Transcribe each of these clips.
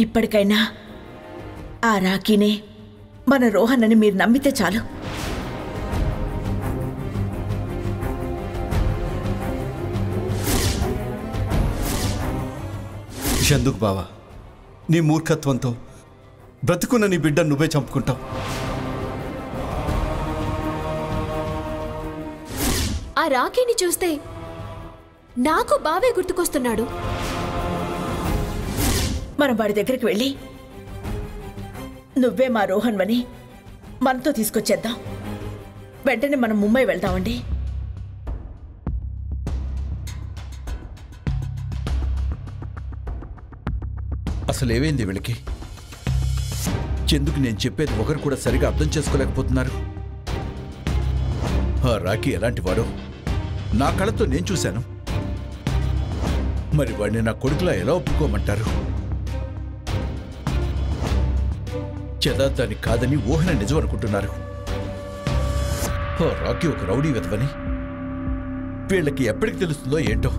ఇప్పటికైనా ఆ రాఖీనే మన రోహన్ అని మీరు నమ్మితే చాలు ఎందుకు బావా నీ మూర్ఖత్వంతో బ్రతుకున్న నీ బిడ్డ నువ్వే చంపుకుంటావు ఆ రాఖీని చూస్తే నాకు బావే గుర్తుకొస్తున్నాడు మనం వాడి దగ్గరికి వెళ్ళి నువ్వే మా రోహన్వని మనతో తీసుకొచ్చేద్దాం వెంటనే మనం ముంబై వెళ్దామండి అసలు ఏమైంది వీళ్ళకి ఎందుకు నేను చెప్పేది ఒకరు కూడా సరిగా అర్థం చేసుకోలేకపోతున్నారు ఆ రాఖీ ఎలాంటి వాడో నా కళ్ళతో నేను చూశాను మరి వాడిని నా కొడుకులా ఎలా ఒప్పుకోమంటారు చదార్థాన్ని కాదని ఊహన నిజం అనుకుంటున్నారు ఆ రాఖీ ఒక రౌడీ వెతవని వీళ్ళకి ఎప్పటికి తెలుస్తుందో ఏంటో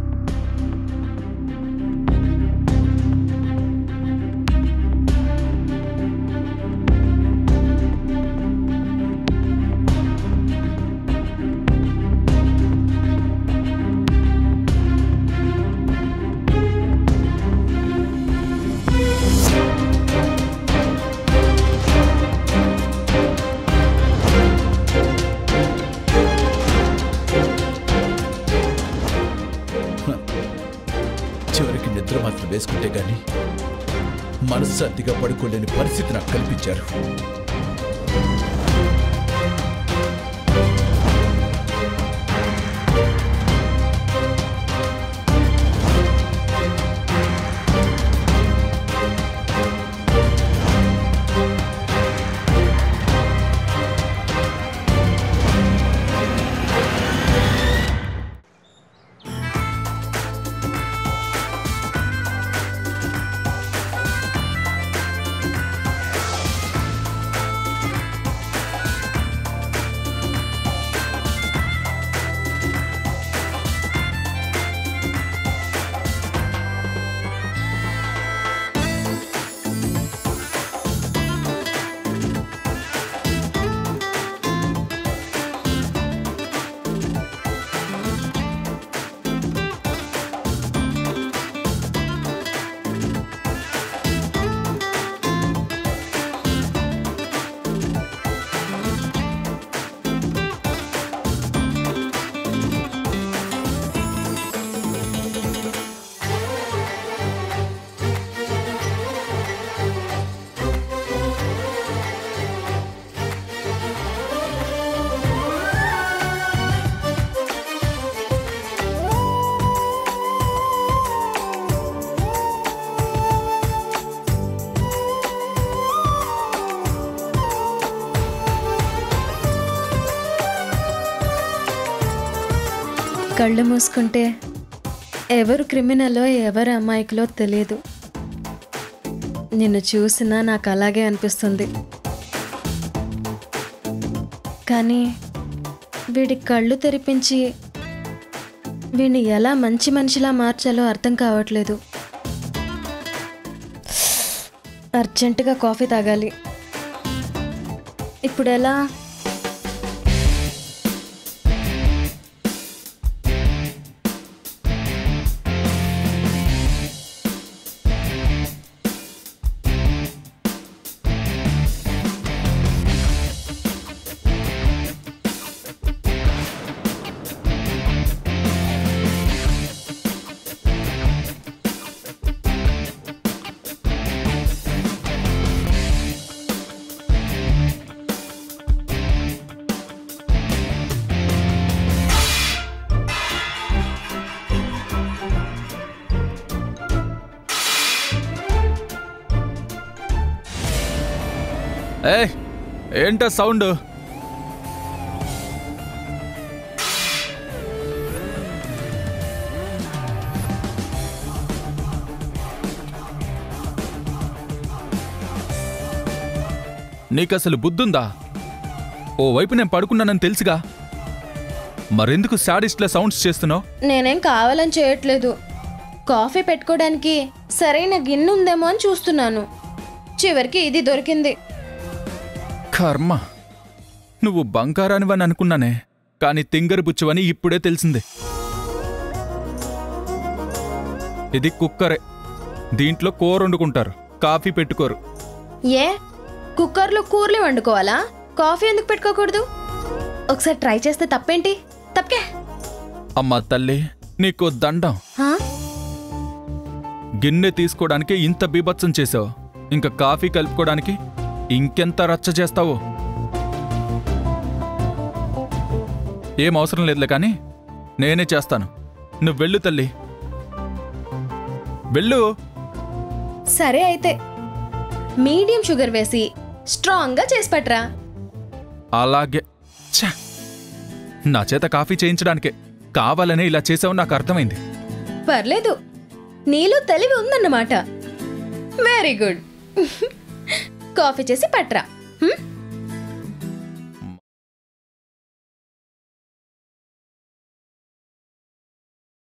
చివరికి నిద్ర మాత్రం వేసుకుంటే గాని మనశ్శాంతిగా పడుకోలేని పరిస్థితి నాకు కల్పించారు కళ్ళు మూసుకుంటే ఎవరు క్రిమినలో ఎవరు అమాయకులో తెలియదు నిన్ను చూసినా నాకు అలాగే అనిపిస్తుంది కానీ వీడి కళ్ళు తెరిపించి వీడిని ఎలా మంచి మనిషిలా మార్చాలో అర్థం కావట్లేదు అర్జెంటుగా కాఫీ తాగాలి ఇప్పుడు ఎలా ఏ ఏంట సౌండ్ నీకసలు బుద్ధుందా ఓ వైపు నేను పడుకున్నానని తెలుసుగా మరెందుకు శాడిస్ట్ల సౌండ్స్ చేస్తున్నావు నేనేం కావాలని చేయట్లేదు కాఫీ పెట్టుకోవడానికి సరైన గిన్నె ఉందేమో అని చూస్తున్నాను చివరికి ఇది దొరికింది కర్మ నువ్వు బంగారానివని అనుకున్నానే కానీ తింగరు బుచ్చువని ఇప్పుడే తెలిసింది ఇది కుక్కరే దీంట్లో కూర వండుకుంటారు కాఫీ పెట్టుకోరు ఏ కుక్కర్లో కూరలు వండుకోవాలా కాఫీ ఎందుకు పెట్టుకోకూడదు ఒకసారి ట్రై చేస్తే తప్పేంటి తప్పకే అమ్మా తల్లి నీకు దండం హా? గిన్నె తీసుకోవడానికి ఇంత బీభత్సం చేసావు ఇంకా కాఫీ కలుపుకోవడానికి ఇంకెంత రచ్చ చేస్తావు ఏం అవసరం లేదులే కానీ నేనే చేస్తాను నువ్వు వెళ్ళు తల్లి వెళ్ళు సరే అయితే మీడియం షుగర్ వేసి స్ట్రాంగ్గా చేసి పట్రా అలాగే ఛ! నా చేత కాఫీ చేయించడానికే కావాలనే ఇలా చేసావు నాకు అర్థమైంది పర్లేదు నీలో తెలివి ఉందన్నమాట వెరీ గుడ్ కాఫీ చేసి పట్రా హ్మ్?